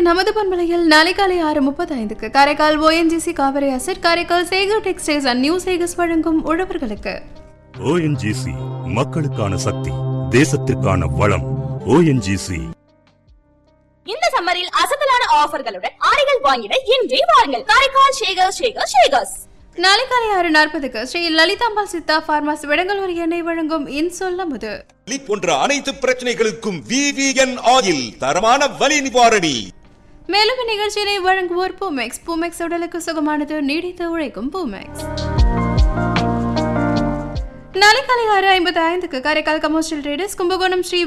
நமது பண்பலையில் நாளை காலை ஆறு முப்பத்தைந்துக்கு Karaikal ONGC Kaveri asset Karaikal Sekar textiles and new Sekars வழங்கும் உழவர்களுக்கு ஓஎன்ஜிசி மக்களுக்கான சக்தி தேசத்திற்கான வளம் ஓஎன்ஜிசி இந்த சம்மரில் அசத்தலான ஆஃபர்களுடன் ஆடைகள் வாங்கிட இன்றே வாருங்கள் காரைக்கால் ஷேகர் ஷேகர் ஷேகர்ஸ் நாளை காலை ஆறு நாற்பதுக்கு ஸ்ரீ லலிதாம்பாள் சித்தா பார்மாஸ் விடங்கலூர் எண்ணெய் வழங்கும் இன்சொல் அமுது வலி போன்ற அனைத்து பிரச்சனைகளுக்கும் விவிஎன் ஆயில் தரமான வலி நிவாரணி மேலும் இந்நிகழ்ச்சியினை வழங்குவோர் பூமெக்ஸ் பூமெக்ஸ் உடலுக்கு சுகமானது நீடித்து உழைக்கும் பூமெக்ஸ் நாளை காலை ஆறு ஐம்பத்தி ஐந்துக்கு காரைக்கால் கமர்ஷியல் ட்ரேடர்ஸ் கும்பகோணம் ஸ்ரீ